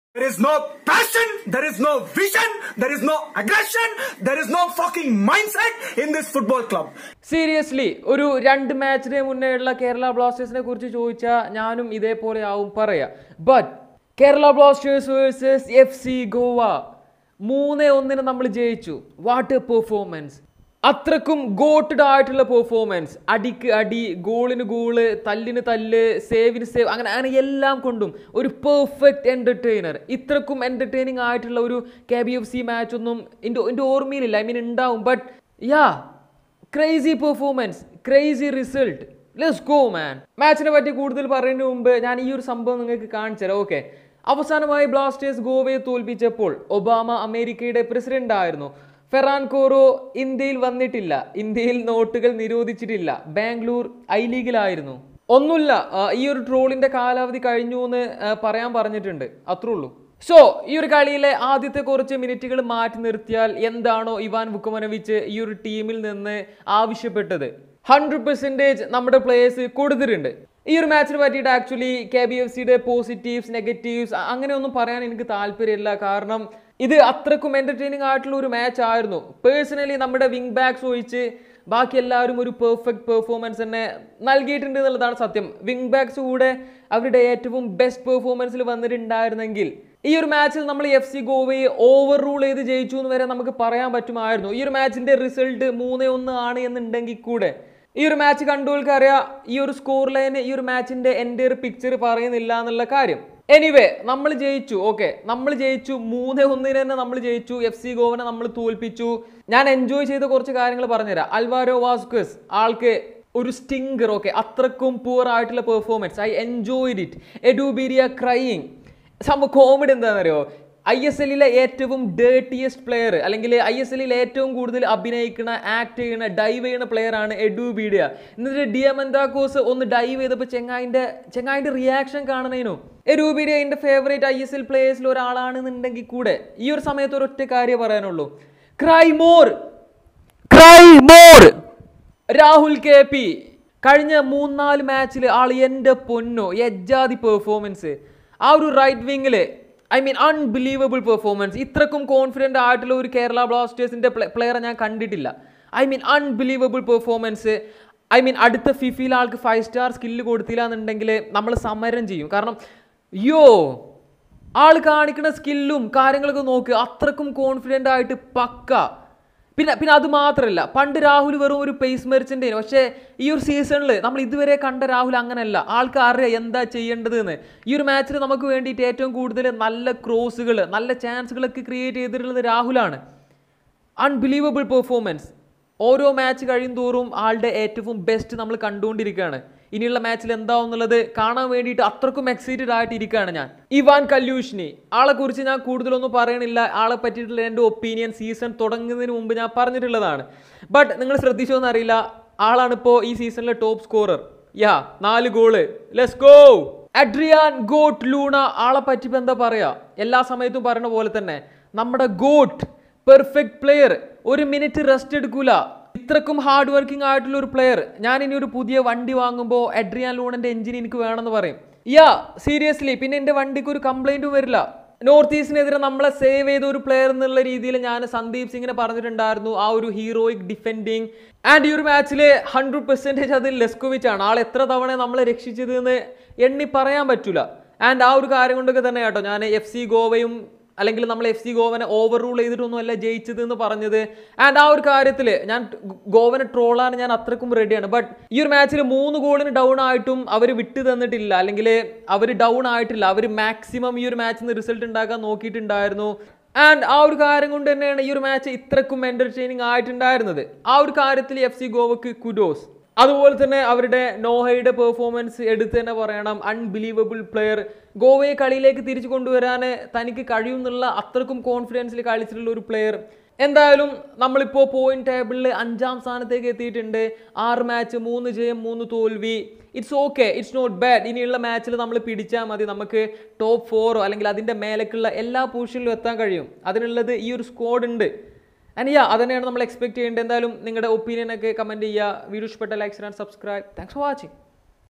There is no passion, there is no vision, there is no aggression, there is no fucking mindset in this football club. Seriously ഒരു രണ്ട് മാച്ചിന് മുന്നേ ഉള്ള കേരള ബ്ലാസ്റ്റേഴ്സിനെ കുറിച്ച് ചോദിച്ചാൽ ഞാനും ഇതേപോലെ ആവും പറയാ but Kerala Blasters versus F C Goa മൂന്ന് ഒന്നിന് നമ്മൾ ജയിച്ചു വാട്ട് എ പെർഫോമൻസ് അത്രക്കും ഗോട്ടഡ് ആയിട്ടുള്ള പെർഫോമൻസ് അടിക്ക് അടി ഗോളിന് ഗോള് തല്ലിന് തല്ല് സേവിന് സേവ് അങ്ങനെ അങ്ങനെ എല്ലാം കൊണ്ടും ഒരു പെർഫെക്റ്റ് എൻ്റർടൈനർ ഇത്രക്കും എൻ്റർടൈനിങ് ആയിട്ടുള്ള ഒരു K B F C match ഒന്നും എൻ്റെ എൻ്റെ ഓർമ്മയിലില്ല ഐ മീൻ ഉണ്ടാവും but yeah crazy performance crazy result let's go man മാച്ചിനെ പറ്റി കൂടുതൽ പറയുന്നതിന് മുമ്പ് ഞാൻ ഈ ഒരു സംഭവം നിങ്ങൾക്ക് കാണിച്ചു തരാം ഓക്കെ അവസാനമായി ബ്ലാസ്റ്റേഴ്സ് ഗോവയെ തോൽപ്പിച്ചപ്പോൾ ഒബാമ അമേരിക്കയുടെ പ്രസിഡന്റ് ആയിരുന്നു ഫെറാൻ കോറോ ഇന്ത്യയിൽ വന്നിട്ടില്ല ഇന്ത്യയിൽ നോട്ടുകൾ നിരോധിച്ചിട്ടില്ല ബാംഗ്ലൂർ ഐ ലീഗിലായിരുന്നു ഒന്നുമില്ല ആ, ഈ ഒരു ട്രോളിന്റെ കാലാവധി കഴിഞ്ഞു എന്ന് ആ, പറയാൻ പറഞ്ഞിട്ടുണ്ട് അത്രേ ഉള്ളൂ സോ ഈ ഒരു കളിയിലെ ആദ്യത്തെ കുറച്ച് മിനിറ്റുകൾ മാറ്റി നിർത്തിയാൽ എന്താണോ ഇവാൻ വുക്കമനവിച്ച് ഈ ഒരു ടീമിൽ നിന്ന് ആവശ്യപ്പെട്ടത് ഹൺഡ്രഡ് പെർസെൻറ്റേജ് നമ്മുടെ പ്ലേയേഴ്സ് കൊടുത്തിട്ടുണ്ട് ഈ ഒരു മാച്ചിനെ പറ്റിയിട്ട് ആക്ച്വലി കെ ബി എഫ് സിയുടെ പോസിറ്റീവ്സ് നെഗറ്റീവ്സ് അങ്ങനെയൊന്നും പറയാൻ എനിക്ക് താല്പര്യമില്ല കാരണം ഇത് അത്രക്കും എൻ്റർടൈനിങ് ആയിട്ടുള്ള ഒരു മാച്ച് ആയിരുന്നു പേഴ്സണലി നമ്മുടെ വിങ് ബാക്സ് ഒഴിച്ച് ബാക്കി എല്ലാവരും ഒരു പെർഫെക്റ്റ് പെർഫോമൻസ് തന്നെ നൽകിയിട്ടുണ്ട് എന്നുള്ളതാണ് സത്യം വിങ് ബാക്സ് കൂടെ അവരുടെ ഏറ്റവും ബെസ്റ്റ് പെർഫോമൻസിൽ വന്നിട്ടുണ്ടായിരുന്നെങ്കിൽ ഈ ഒരു മാച്ചിൽ നമ്മൾ എഫ് സി ഗോവയെ ഓവർ റൂൾ ചെയ്ത് ജയിച്ചു എന്ന് വരെ നമുക്ക് പറയാൻ പറ്റുമായിരുന്നു ഈ ഒരു മാച്ചിന്റെ റിസൾട്ട് മൂന്ന് ഒന്ന് ആണ് എന്നുണ്ടെങ്കിൽ കൂടെ ഈ ഒരു മാച്ച് കണ്ടവർക്ക് അറിയാം ഈ ഒരു സ്കോർ ലൈന് ഈ ഒരു മാച്ചിന്റെ എൻ്റെ ഒരു പിക്ചർ പറയുന്നില്ല എന്നുള്ള കാര്യം എനിവേ നമ്മൾ ജയിച്ചു ഓക്കെ നമ്മൾ ജയിച്ചു മൂന്ന് ഒന്നിന് തന്നെ നമ്മൾ ജയിച്ചു എഫ് സി ഗോവനെ നമ്മൾ തോൽപ്പിച്ചു ഞാൻ എൻജോയ് ചെയ്ത കുറച്ച് കാര്യങ്ങൾ പറഞ്ഞുതരാം അൽവാരോ വാസ്കസ് ആൾക്ക് ഒരു സ്റ്റിങ്കർ ഓക്കെ അത്രക്കും പൂർ ആയിട്ടുള്ള performance I enjoyed it Edu Bedia crying സംഭവ കോമഡി എന്താണെന്നറിയോ ഐ എസ് എല്ലിലെ ഏറ്റവും ഡേർട്ടിയസ്റ്റ് പ്ലെയർ അല്ലെങ്കിൽ ഐ എസ് എല്ലിൽ ഏറ്റവും കൂടുതൽ അഭിനയിക്കുന്ന ആക്ട് ചെയ്യുന്ന ഡൈവ് ചെയ്യുന്ന പ്ലെയർ ആണ് എഡു ബീഡിയ എന്നിട്ട് ഡിയമന്താക്കോസ് ഒന്ന് ഡൈവ് ചെയ്തപ്പോൾ ചെങ്ങായിൻ്റെ ചെങ്ങായിൻ്റെ റിയാക്ഷൻ കാണണേനു എഡു ബീഡിയ എൻ്റെ ഫേവറേറ്റ് ഐ എസ് എൽ പ്ലേയേഴ്സിൽ ഒരാളാണെന്നുണ്ടെങ്കിൽ കൂടെ ഈ ഒരു സമയത്ത് ഒരൊറ്റ കാര്യം പറയാനുള്ളൂ cry more cry more Rahul K P കഴിഞ്ഞ മൂന്നാല് മാച്ചിൽ ആൾ എൻ്റെ പൊന്നോ എജ്ജാതി പെർഫോമൻസ് ആ ഒരു റൈറ്റ് വിങ്ങില് ഐ മീൻ അൺബിലീവബിൾ പെർഫോമൻസ് ഇത്രക്കും കോൺഫിഡൻ്റ് ആയിട്ടുള്ള ഒരു കേരള ബ്ലാസ്റ്റേഴ്സിൻ്റെ പ്ലെയറെ ഞാൻ കണ്ടിട്ടില്ല I mean unbelievable performance I mean അടുത്ത ഫിഫിയിൽ ആൾക്ക് ഫൈവ് സ്റ്റാർ സ്കില്ല് കൊടുത്തില്ല എന്നുണ്ടെങ്കിൽ നമ്മൾ സമരം ചെയ്യും കാരണം യോ ആൾ കാണിക്കുന്ന സ്കില്ലും കാര്യങ്ങളൊക്കെ നോക്ക് അത്രക്കും കോൺഫിഡൻ്റ് ആയിട്ട് പക്ക പിന്നെ പിന്നെ അത് മാത്രമല്ല പണ്ട് രാഹുൽ വെറും ഒരു പേസ് മെറിച്ചിൻ്റെ പക്ഷേ ഈ ഒരു സീസണിൽ നമ്മൾ ഇതുവരെ കണ്ട രാഹുൽ അങ്ങനെയല്ല ആൾക്ക് അറിയാം എന്താ ചെയ്യേണ്ടത് എന്ന് ഈ ഒരു മാച്ചിൽ നമുക്ക് വേണ്ടിയിട്ട് ഏറ്റവും കൂടുതൽ നല്ല ക്രോസുകൾ നല്ല ചാൻസുകളൊക്കെ ക്രിയേറ്റ് ചെയ്തിട്ടുള്ളത് രാഹുലാണ് അൺബിലീവബിൾ പെർഫോമൻസ് ഓരോ മാച്ച് കഴിയും തോറും ആളുടെ ഏറ്റവും ബെസ്റ്റ് നമ്മൾ കണ്ടുകൊണ്ടിരിക്കുകയാണ് ഇനിയുള്ള മാച്ചിൽ എന്താവുന്നുള്ളത് കാണാൻ വേണ്ടിയിട്ട് അത്രക്കും എക്സൈറ്റഡ് ആയിട്ട് ഇരിക്കുകയാണ് ഞാൻ ഇവാൻ കല്യൂഷിനി ആളെ കുറിച്ച് ഞാൻ കൂടുതലൊന്നും പറയണില്ല ആളെ പറ്റിയിട്ടുള്ള എൻ്റെ ഒപ്പീനിയൻ സീസൺ തുടങ്ങുന്നതിന് മുമ്പ് ഞാൻ പറഞ്ഞിട്ടുള്ളതാണ് ബട്ട് നിങ്ങൾ ശ്രദ്ധിച്ചോ എന്നറിയില്ല ആളാണിപ്പോൾ ഈ സീസണിലെ ടോപ്പ് സ്കോറർ യാ നാല് goal let's go Adrian GOAT Luna ആളെ പറ്റി ഇപ്പൊ എന്താ പറയാ എല്ലാ സമയത്തും പറയുന്ന പോലെ തന്നെ നമ്മുടെ ഗോട്ട് പെർഫെക്റ്റ് പ്ലെയർ ഒരു മിനിറ്റ് റെസ്റ്റ് എടുക്കൂല ഇത്രക്കും ഹാർഡ് വർക്കിംഗ് ആയിട്ടുള്ള ഒരു പ്ലെയർ ഞാൻ ഇനി ഒരു പുതിയ വണ്ടി വാങ്ങുമ്പോൾ എഡ്രിയാൻ ലൂണന്റെ എഞ്ചിൻ എനിക്ക് വേണമെന്ന് പറയും യാ സീരിയസ്ലി പിന്നെ എൻ്റെ വണ്ടിക്ക് ഒരു കംപ്ലൈൻറ്റും വരില്ല നോർത്ത് ഈസ്റ്റിനെതിരെ നമ്മളെ സേവ് ചെയ്ത ഒരു പ്ലെയർ എന്നുള്ള രീതിയിൽ ഞാൻ സന്ദീപ് സിംഗിനെ പറഞ്ഞിട്ടുണ്ടായിരുന്നു ആ ഒരു ഹീറോയിക് ഡിഫെൻഡിങ് ആൻഡ് ഈ ഒരു മാച്ചിൽ ഹൺഡ്രഡ് പെർസെൻറ്റേജ് അത് ലെസ്കോവിച്ച് ആണ് ആൾ എത്ര തവണ നമ്മളെ രക്ഷിച്ചത് എന്ന് എണ്ണി പറയാൻ പറ്റൂല ആൻഡ് ആ ഒരു കാര്യം കൊണ്ടൊക്കെ തന്നെ കേട്ടോ ഞാൻ എഫ് സി ഗോവയും അല്ലെങ്കിൽ നമ്മൾ എഫ് സി ഗോവനെ ഓവർ റൂൾ ചെയ്തിട്ടൊന്നുമല്ല ജയിച്ചത് എന്ന് പറഞ്ഞത് ആൻഡ് ആ ഒരു കാര്യത്തിൽ ഞാൻ ഗോവനെ ട്രോളാൻ ഞാൻ അത്രക്കും റെഡിയാണ് ബട്ട് ഈ ഒരു മാച്ചിൽ മൂന്ന് ഗോളിന് ഡൗൺ ആയിട്ടും അവർ വിട്ടു തന്നിട്ടില്ല അല്ലെങ്കിൽ അവർ ഡൗൺ ആയിട്ടില്ല അവർ മാക്സിമം ഈ ഒരു മാച്ചിൽ നിന്ന് റിസൾട്ട് ഉണ്ടാക്കാൻ നോക്കിയിട്ടുണ്ടായിരുന്നു ആൻഡ് ആ ഒരു കാര്യം കൊണ്ട് തന്നെയാണ് ഈ ഒരു മാച്ച് ഇത്രക്കും എൻ്റർടൈനിങ് ആയിട്ടുണ്ടായിരുന്നത് ആ ഒരു കാര്യത്തിൽ എഫ് സി ഗോവക്ക് കുഡോസ് അതുപോലെ തന്നെ അവരുടെ നോഹയുടെ പെർഫോമൻസ് എടുത്ത് തന്നെ പറയണം അൺബിലീവബിൾ പ്ലെയർ ഗോവയെ കളിയിലേക്ക് തിരിച്ചു കൊണ്ടുവരാൻ തനിക്ക് കഴിയുമെന്നുള്ള അത്രക്കും കോൺഫിഡൻസിൽ കളിച്ചിട്ടുള്ള ഒരു പ്ലെയർ എന്തായാലും നമ്മളിപ്പോൾ പോയിന്റ് ടേബിളിൽ അഞ്ചാം സ്ഥാനത്തേക്ക് എത്തിയിട്ടുണ്ട് ആറ് മാച്ച് മൂന്ന് ജയം മൂന്ന് തോൽവി it's okay it's not bad ഇനിയുള്ള മാച്ചിൽ നമ്മൾ പിടിച്ചാൽ മതി നമുക്ക് ടോപ്പ് ഫോറോ അല്ലെങ്കിൽ അതിൻ്റെ മേലേക്കുള്ള എല്ലാ പൊസിഷനിലും എത്താൻ കഴിയും അതിനുള്ളത് ഈ ഒരു സ്ക്വാഡ് ഉണ്ട് ആൻഡ് യാ അതന്നെയാണ് നമ്മൾ എക്സ്പെക്ട് ചെയ്യേണ്ടത് എന്തായാലും നിങ്ങളുടെ ഒപ്പീനിയൻ ഒക്കെ കമൻറ്റ് ചെയ്യുക വീഡിയോ ഇഷ്ടപ്പെട്ട likes and subscribe thanks for watching